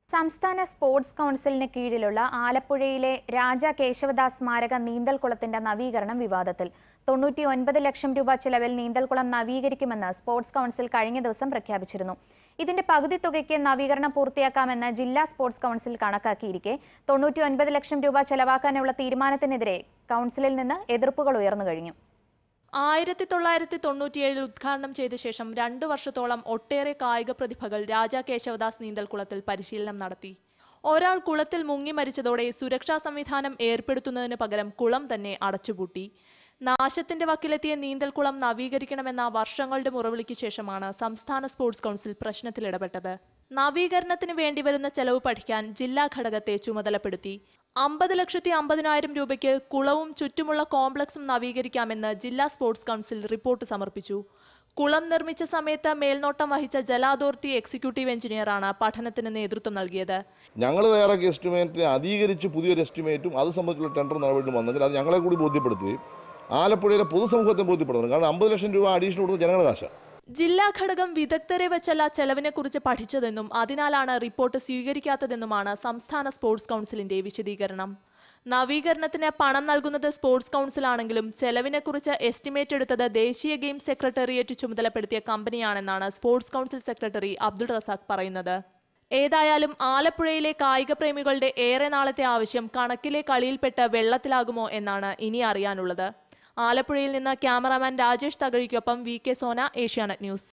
സംസ്ഥാന സ്പോർട്സ് കൗൺസിലിന് കീഴിലുള്ള ആലപ്പുഴയിലെ രാജ കേശവദാസ് സ്മാരക നീന്തൽക്കുളത്തിന്റെ നവീകരണം വിവാദത്തിൽ തൊണ്ണൂറ്റി ഒൻപത് ലക്ഷം രൂപ ചെലവിൽ നീന്തൽക്കുളം നവീകരിക്കുമെന്ന് സ്പോർട്സ് കൗൺസിൽ കഴിഞ്ഞ ദിവസം പ്രഖ്യാപിച്ചിരുന്നു ഇതിന്റെ പകുതി തുകയ്ക്ക് നവീകരണം പൂർത്തിയാക്കാമെന്ന് ജില്ലാ സ്പോർട്സ് കൗൺസിൽ കണക്കാക്കിയിരിക്കെ തൊണ്ണൂറ്റി ഒൻപത് ലക്ഷം രൂപ ചെലവാക്കാനുള്ള തീരുമാനത്തിനെതിരെ കൗൺസിലിൽ നിന്ന് എതിർപ്പുകൾ ഉയർന്നു കഴിഞ്ഞു ആയിരത്തി തൊള്ളായിരത്തി തൊണ്ണൂറ്റിയേഴിൽ ഉദ്ഘാടനം ചെയ്ത ശേഷം രണ്ടു വർഷത്തോളം ഒട്ടേറെ കായിക പ്രതിഭകൾ രാജാ കേശവദാസ് നീന്തൽക്കുളത്തിൽ പരിശീലനം നടത്തി ഒരാൾ കുളത്തിൽ മുങ്ങി മരിച്ചതോടെ സുരക്ഷാ സംവിധാനം ഏർപ്പെടുത്തുന്നതിന് പകരം കുളം തന്നെ അടച്ചുപൂട്ടി നാശത്തിന്റെ വക്കിലെത്തിയ നീന്തൽക്കുളം നവീകരിക്കണമെന്ന വർഷങ്ങളുടെ മുറവിളിക്ക് ശേഷമാണ് സംസ്ഥാന സ്പോർട്സ് കൗൺസിൽ പ്രശ്നത്തിൽ ഇടപെട്ടത് നവീകരണത്തിന് വേണ്ടിവരുന്ന ചെലവ് പഠിക്കാൻ ജില്ലാ ഘടകത്തെ ചുമതലപ്പെടുത്തി അമ്പത് ലക്ഷത്തി അമ്പതിനായിരം രൂപയ്ക്ക് കുളവും ചുറ്റുമുള്ള കോംപ്ലക്സും നവീകരിക്കാമെന്ന് ജില്ലാ സ്പോർട്സ് കൗൺസിൽ റിപ്പോർട്ട് സമർപ്പിച്ചു കുളം നിർമ്മിച്ച സമയത്ത് മേൽനോട്ടം വഹിച്ച ജല അതോറിറ്റി എക്സിക്യൂട്ടീവ് എഞ്ചിനീയറാണ് പഠനത്തിന് നേതൃത്വം നൽകിയത് ഞങ്ങൾ തയ്യാറാക്കിയ എസ്റ്റിമേറ്റിനെ അധികരിച്ച് പുതിയൊരു എസ്റ്റിമേറ്റും അത് സംബന്ധിച്ചുള്ള ടെൻഡർ നടപടിയും വന്നെങ്കിൽ അത് ഞങ്ങളെ കൂടി ബോധ്യപ്പെടുത്തുകയും ആലപ്പുഴയിലെ പൊതുസമൂഹത്തെ ബോധ്യപ്പെടുത്തണം കാരണം അമ്പത് ലക്ഷം രൂപ അഡീഷണൽ കൊടുത്ത് ജനങ്ങളുടെ കാശാണ് ജില്ലാ ഘടകം വിദഗ്ധരെ വെച്ചല്ല ചെലവിനെക്കുറിച്ച് പഠിച്ചതെന്നും അതിനാലാണ് റിപ്പോർട്ട് സ്വീകരിക്കാത്തതെന്നുമാണ് സംസ്ഥാന സ്പോർട്സ് കൗൺസിലിന്റെ വിശദീകരണം നവീകരണത്തിന് പണം നൽകുന്നത് സ്പോർട്സ് കൗൺസിലാണെങ്കിലും ചെലവിനെക്കുറിച്ച് എസ്റ്റിമേറ്റ് എടുത്തത് ദേശീയ ഗെയിംസ് സെക്രട്ടേറിയറ്റ് ചുമതലപ്പെടുത്തിയ കമ്പനിയാണെന്നാണ് sports council secretary Abdul Razak പറയുന്നത് ഏതായാലും ആലപ്പുഴയിലെ കായിക പ്രേമികളുടെ ഏറെ നാളത്തെ ആവശ്യം കണക്കിലെ കളിയിൽപ്പെട്ട് വെള്ളത്തിലാകുമോ എന്നാണ് ഇനി അറിയാനുള്ളത് ആലപ്പുഴയിൽ നിന്ന് ക്യാമറാമാൻ രാജേഷ് തകഴിക്കൊപ്പം V K Sona Asianet news